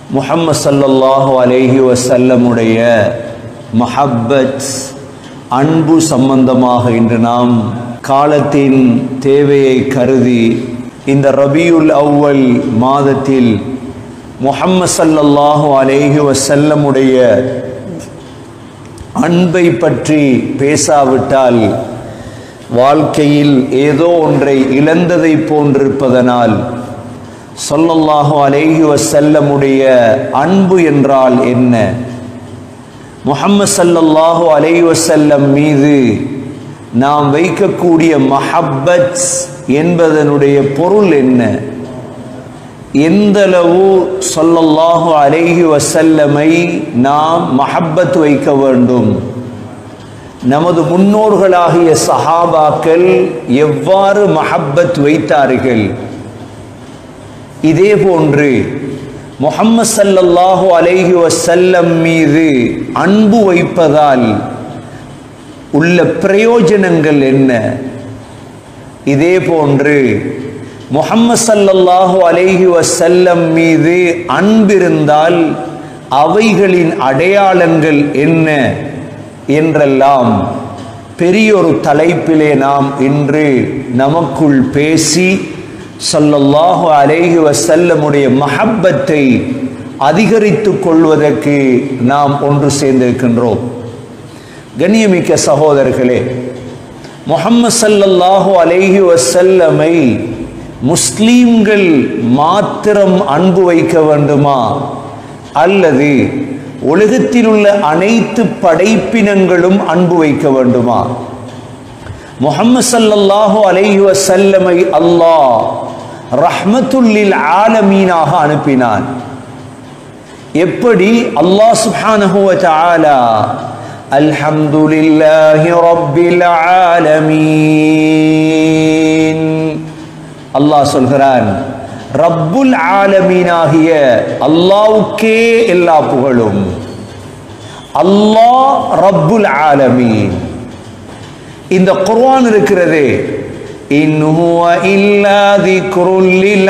முஹம்மது ஸல்லல்லாஹு அலைஹி வஸல்லமுடைய மஹப்பத் அன்பு சம்பந்தமாக இன்று நாம் காலத்தின் தேவையை கருதி இந்த ரபியுல் அவ்வல் மாதத்தில் முஹம்மது ஸல்லல்லாஹு அலைஹி வஸல்லமுடைய அன்பை பற்றி பேசாவிட்டால் வாழ்க்கையில் ஏதோ ஒன்றை இழந்ததை போன்றிருப்பதனால் சொல்லல்லாஹு அலைஹி வசல்லமுடைய அன்பு என்றால் என்ன முஹம்மது சல்லல்லாஹு அலைஹி வசல்லம் மீது நாம் வைக்கக்கூடிய மஹப்பத் என்பதனுடைய பொருள் என்ன எந்தளவு சொல்லல்லாஹு அலைஹி வசல்லமை நாம் மஹப்பத் வைக்க வேண்டும் நமது முன்னோர்களாகிய சஹாபாக்கள் எவ்வாறு மஹப்பத் வைத்தார்கள் இதே போன்று முஹம்மது சல்லல்லாஹு அலைஹி வசல்லம் மீது அன்பு வைப்பதால் உள்ள பிரயோஜனங்கள் என்ன இதே போன்று முஹம்மது சல்லல்லாஹு அலைஹி வசல்லம் மீது அன்பிருந்தால் அவைகளின் அடையாளங்கள் என்ன என்றெல்லாம் பெரியொரு தலைப்பிலே நாம் இன்று நமக்குள் பேசி சொல்லல்லாஹு அலைஹி வசல்லமுடைய மஹப்பத்தை அதிகரித்து கொள்வதற்கு நாம் ஒன்று சேர்ந்திருக்கின்றோம் கண்ணியமிக்க சகோதரர்களே முஹம்மது சல்லல்லாஹு அலைஹி வசல்லமை முஸ்லீம்கள் மாத்திரம் அன்பு வைக்க வேண்டுமா அல்லது உலகத்தில் உள்ள அனைத்து படைப்பினங்களும் அன்பு வைக்க வேண்டுமா முஹம்மது சல்லல்லாஹு அலைஹி வசல்லமை அல்லாஹ் ரஹ்மத்துல்லில் ஆலமீனாக அனுப்பினான் எப்படி அல்லாஹ் சுப்ஹானஹு வ தஆலா அல்ஹம்துலில்லாஹி ரப்பில் ஆலமீன் அல்லாஹ் சொல்கிறான் ரப்புல் ஆலமீனாகிய அல்லாவுக்கே எல்லா புகழும் அல்லாஹ் ரப்புல் ஆலமீன் இந்த குர்ஆன் இருக்கிறதே இன் ஹுவ இல்லா திக்ருல் லில்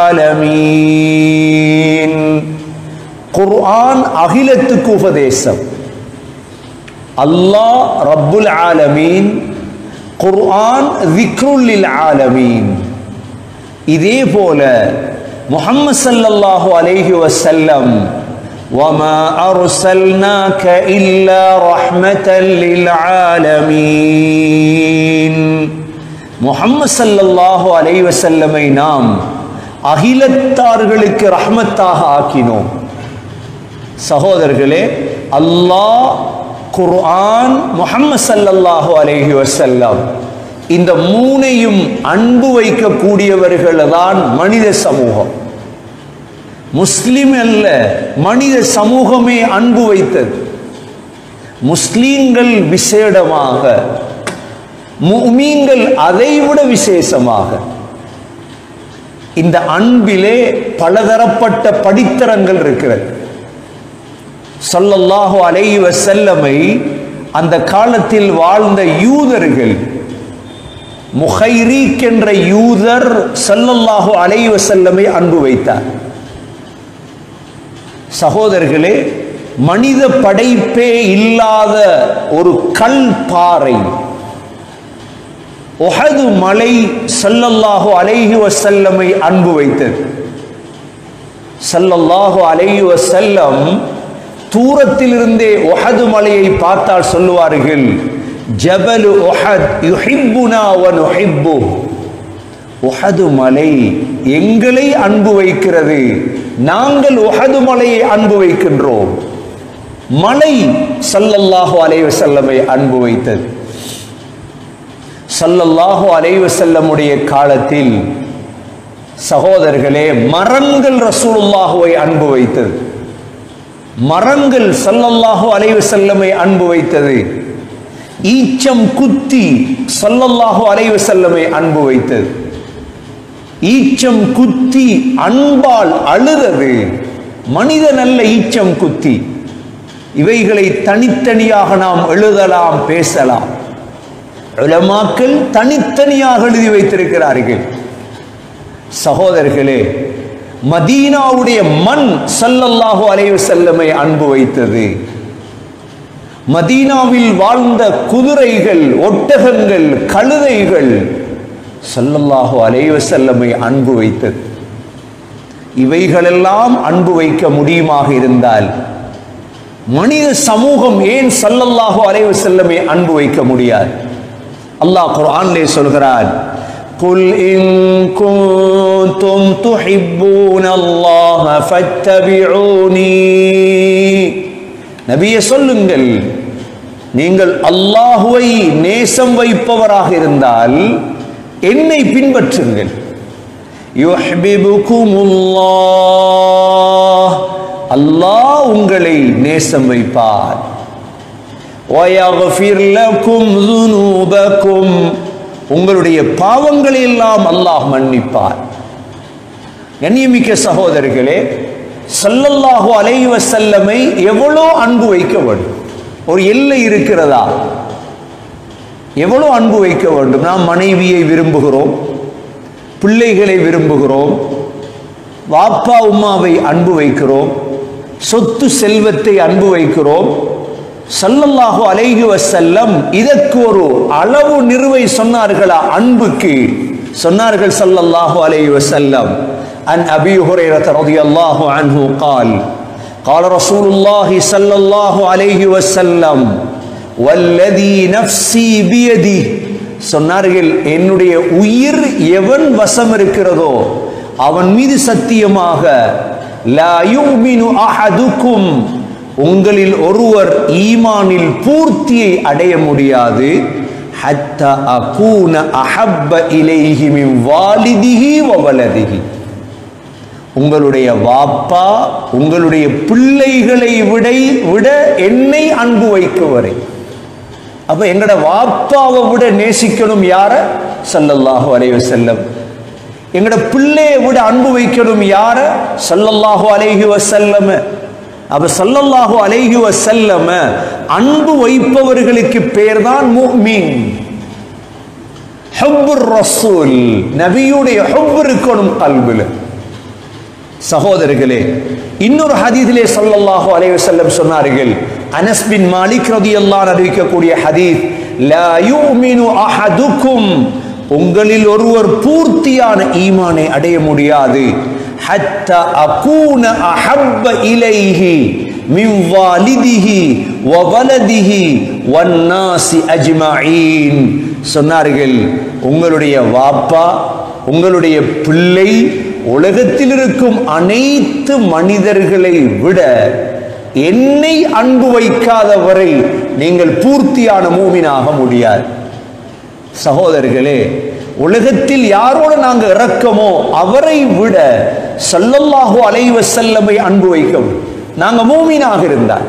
ஆலமீன் குர்ஆன் அகிலத்துக்கு உபதேசம் அல்லாஹ் ரப்புல் ஆலமீன் குர்ஆன் திக்ருல் லில் ஆலமீன் இதே போல முஹம்மது ஸல்லல்லாஹு அலைஹி வஸல்லம் وما أرسلناك إلا رحمة للعالمين முஹம்மது ஸல்லல்லாஹு அலைஹி வஸல்லமை நாம் அகிலத்தார்களுக்கு ரஹ்மத்தாக ஆக்கினோம் சகோதரர்களே அல்லாஹ் குர்ஆன் முஹம்மது ஸல்லல்லாஹு அலைஹி வஸல்லம் இந்த மூனையும் அன்பு வைக்கக்கூடியவர்கள் தான் மனித சமூகம் முஸ்லிம் அல்ல மனித சமூகமே அன்பு வைத்தது முஸ்லீம்கள் விசேடமாக முமீன்கள் அதைவிட விசேஷமாக இந்த அன்பிலே பலதரப்பட்ட படித்தரங்கள் இருக்கிறது சொல்லல்லாஹு அலைஹி வஸல்லமை அந்த காலத்தில் வாழ்ந்த யூதர்கள் முஹைரீக் என்ற யூதர் சல்லல்லாஹு அலைஹி வஸல்லமை அன்பு வைத்தார் சகோதரர்களே மனித படைப்பே இல்லாத ஒரு கல் பாறை ஒஹது மலை சல்லல்லாஹு அலைஹி வசல்லமை அன்பு வைத்தது சல்லல்லாஹு அலைஹி வசல்லம் தூரத்திலிருந்தே ஒஹது மலையை பார்த்தால் சொல்லுவார்கள் ஜபலு ஒஹத் யுஹிப்புனா வ நுஹிப்பு உஹது மலை எங்களை அன்பு வைக்கிறது நாங்கள் உஹது மலையை அன்பு வைக்கின்றோம் மலை சல்லல்லாஹு அலைஹி வஸல்லமை அன்பு வைத்தது சல்லல்லாஹு அலைஹி வஸல்லமுடைய காலத்தில் சகோதரர்களே மரங்கள் ரசூலுல்லாஹுவை அன்பு வைத்தது மரங்கள் சல்லல்லாஹு அலைஹி வஸல்லமை அன்பு வைத்தது ஈச்சம் குத்தி சல்லல்லாஹு அலைஹி வஸல்லமை அன்பு வைத்தது ஈச்சம் குத்தி அன்பால் அழுதது மனிதன் அல்ல ஈச்சம் குத்தி இவைகளை தனித்தனியாக நாம் எழுதலாம் பேசலாம் உலமாக்கள் தனித்தனியாக எழுதி வைத்திருக்கிறார்கள் சகோதரர்களே மதீனாவுடைய மண் ஸல்லல்லாஹு அலைஹி வஸல்லமை அன்பு வைத்தது மதீனாவில் வாழ்ந்த குதிரைகள் ஒட்டகங்கள் கழுதைகள் ஸல்லல்லாஹு அலைஹி வஸல்லமை அன்பு வைத்தது இவைகளெல்லாம் அன்பு வைக்க முடியுமாக இருந்தால் மனித சமூகம் ஏன் ஸல்லல்லாஹு அலைஹி வஸல்லமை அன்பு வைக்க முடியாது அல்லாஹ் குர்ஆனிலே சொல்கிறான் குல் இன் குன்தும் துஹிப்பூன அல்லாஹ ஃபத்தபிஊனி நபியே சொல்லுங்கள் நீங்கள் அல்லாஹுவை நேசம் வைப்பவராக இருந்தால் என்னை பின்பற்றுங்கள் யுஹ்பிபுகுமுல்லாஹ் அல்லாஹ் உங்களை நேசம் வைப்பார் وَيَغْفِرْ لَكُمْ ذُنُوبَكُمْ உங்களுடைய பாவங்களை எல்லாம் அல்லாஹ் மன்னிப்பார் கண்ணியமிக்க சகோதரர்களே ஸல்லல்லாஹு அலைஹி வஸல்லமை எவ்வளோ அன்பு வைக்க வேண்டும் ஒரு எல்லை இருக்கிறதா எவ்வளோ அன்பு வைக்க வேண்டும் நாம் மனைவியை விரும்புகிறோம் பிள்ளைகளை விரும்புகிறோம் வாப்பா உம்மாவை அன்பு வைக்கிறோம் சொத்து செல்வத்தை அன்பு வைக்கிறோம் ஸல்லல்லாஹு அலைஹி வஸல்லம் இதற்கு ஒரு அளவு நிறுவை சொன்னார்களா அன்புக்கு சொன்னார்கள் ஸல்லல்லாஹு அலைஹி வஸல்லம் அன் அபி ஹுரைரத ரலியல்லாஹு அன்ஹு قال قال رسول الله صلى الله عليه وسلم والذي نفسي بيده சொன்னார்கள் என்னுடைய உயிர் எவன் வசம் இருக்கிறதோ அவன் மீது சத்தியமாக லா யுமினு அஹதுக்கும் உங்களில் ஒருவர் ஈமானில் பூர்த்தியை அடைய முடியாது ஹத்த அகூன அஹப்ப இலைஹி மின் வாலிதிஹி வ வலதிஹி உங்களுடைய வாப்பா உங்களுடைய பிள்ளைகளை விட விட என்னை அன்பு வைக்கும் வரை அப்ப எங்கட வாப்பாவை விட நேசிக்கணும் யார ஸல்லல்லாஹு அலைஹி வஸல்லம் எங்கட பிள்ளையை விட அன்பு வைக்கணும் யார ஸல்லல்லாஹு அலைஹி வஸல்லம் அப்ப ஸல்லல்லாஹு அலைஹி வஸல்லம் அன்பு வைப்பவர்களுக்கு பேர்தான் முஃமின் ஹுப்புர் ரசூல் நபியுடைய ஹுப் இருக்கணும் கல்வில சகோதரர்களே இன்னொரு ஹதீதிலே ஸல்லல்லாஹு அலைஹி வஸல்லம் சொன்னார்கள் அனஸ் பின் மாலிக் ரலியல்லாஹு அறிவிக்கக்கூடிய ஹதீஸ் லா யுமினு அஹதுக்கும் உங்களில் ஒருவர் பூர்த்தியான ஈமானை அடைய முடியாது ஹத்த அகூன அஹப்ப இலைஹி மின் வாலிதிஹி வ வலதிஹி வன்னாசி அஜ்மஈன் சொன்னார்கள் உங்களுடைய வாப்பா உங்களுடைய பிள்ளை உலகத்தில் இருக்கும் அனைத்து மனிதர்களை விட என்னை அன்பு வைக்காதவரை நீங்கள் பூர்த்தியான மூமினாக முடியாது சகோதரர்களே உலகத்தில் யாரோடு நாங்கள் இறக்கமோ அவரை விட ஸல்லல்லாஹு அலைஹி வஸல்லமை அன்பு வைக்கவும் நாங்க மூமினாக இருந்தால்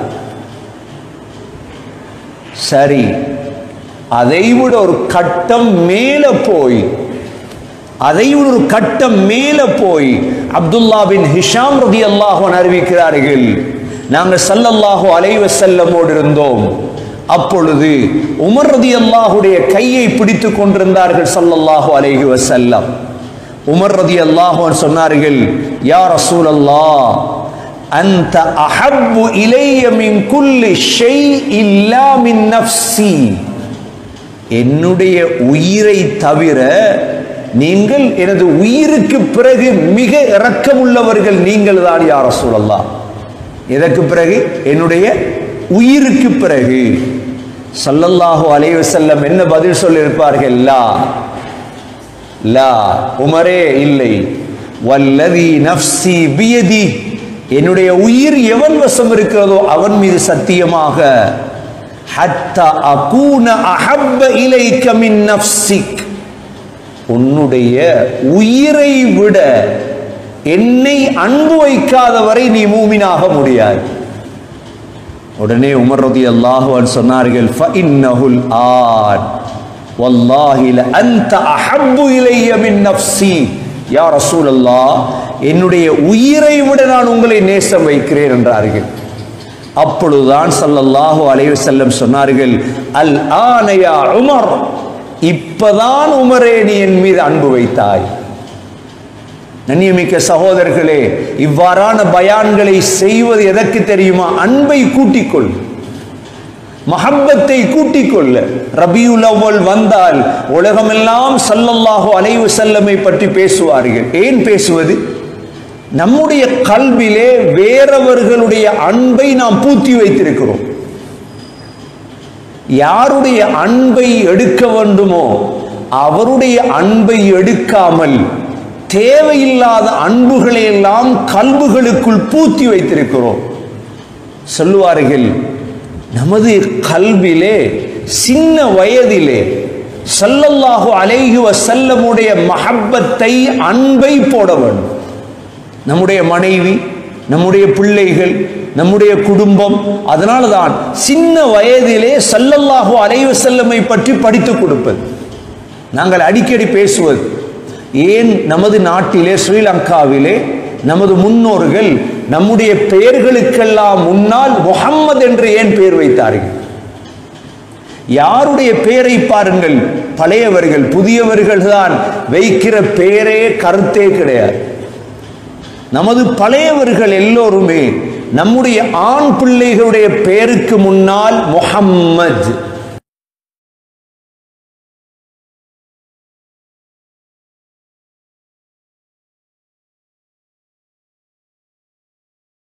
சரி அதை விட ஒரு கட்டம் மேல போய் அதை விட ஒரு கட்டம் மேல போய் அப்துல்லா பின் ஹிஷாம் ரதி அல்லாஹன் அறிவிக்கிறார்கள் நாங்கள் ஸல்லல்லாஹு அலைஹி வஸல்லமோடு இருந்தோம் அப்பொழுது உமர் ரதி அல்லாஹுடைய கையை பிடித்து கொண்டிருந்தார்கள் ஸல்லல்லாஹு அலைஹி வஸல்லம் உமர் ரதி அல்லாஹன் சொன்னார்கள் யா ரசூல் அல்லாஹ் அந்த அஹப்பு இலைய மின் குல்லி ஷை இல்லா மின் நஃப்சி என்னுடைய உயிரை தவிர நீங்கள் எனது உயிருக்கு பிறகு மிக இரக்கமுள்ளவர்கள் நீங்கள் தான் யார் சூழல்லாம் இதற்கு பிறகு என்னுடைய உயிருக்கு பிறகு ஸல்லல்லாஹு அலைஹி வஸல்லம் என்ன பதில் சொல்லியிருப்பார்கள் லா லா உமரே இல்லை வல்லதி நஃப்சி பியதி என்னுடைய உயிர் எவன் வசம் இருக்கிறதோ அவன் மீது சத்தியமாக ஹத்தா அகூன அஹப்ப இலைக்க மின் நஃப்சிக் உன்னுடைய உயிரை விட என்னை அன்பு வைக்காதவரை நீ மூமினாக முடியாது உடனே உமர் ரதி அல்லாஹுவன் சொன்னார்கள் ஃபஇன்னஹுல் ஆன் வல்லாஹி லஅன்த அஹப்பு இலைய மின் நஃப்சி யா ரசூலல்லாஹ் என்னுடைய உயிரை விட நான் உங்களை நேசம் வைக்கிறேன் என்றார்கள் அப்பொழுதுதான் ஸல்லல்லாஹு அலைஹி வஸல்லம் சொன்னார்கள் அல் ஆனயா உமர் இப்பதான் உமரே நீ என் மீது அன்பு வைத்தாய் நன்னியமிக்க சகோதரர்களே இவ்வாறான பயான்களை செய்வது எதற்கு தெரியுமா அன்பை கூட்டிக்கொள் மஹப்பத்தை கூட்டிக் கொள்ள ரபியுல் அவ்வல் வந்தால் உலகமெல்லாம் சல்லல்லாஹு அலைவு செல்லமை பற்றி பேசுவார்கள் ஏன் பேசுவது நம்முடைய கல்விலே வேறவர்களுடைய அன்பை நாம் பூத்தி வைத்திருக்கிறோம் யாருடைய அன்பை எடுக்க வேண்டுமோ அவருடைய அன்பை எடுக்காமல் தேவையில்லாத அன்புகளை எல்லாம் கல்புகளுக்குள் பூத்தி வைத்திருக்கிறோம் சொல்லுவார்கள் நமது கல்விலே சின்ன வயதிலே சல்லல்லாஹு அலைஹி வசல்லமுடைய மஹப்பத்தை அன்பை போட வேண்டும் நம்முடைய மனைவி நம்முடைய பிள்ளைகள் நம்முடைய குடும்பம் அதனால தான் சின்ன வயதிலே சல்லல்லாஹு அலைஹி வஸல்லமை பற்றி படித்துக் கொடுப்பது நாங்கள் அடிக்கடி பேசுவது ஏன் நமது நாட்டிலே ஸ்ரீலங்காவிலே நமது முன்னோர்கள் நம்முடைய பெயர்களுக்கெல்லாம் முன்னால் முஹம்மது என்று ஏன் பெயர் வைத்தார்கள் யாருடைய பெயரை பாருங்கள் பழையவர்கள் புதியவர்கள் தான் வைக்கிற பெயரே கருத்தே கிடையாது நமது பழையவர்கள் எல்லோருமே நம்முடைய ஆண் பிள்ளைகளுடைய பெயருக்கு முன்னால் முஹம்மத்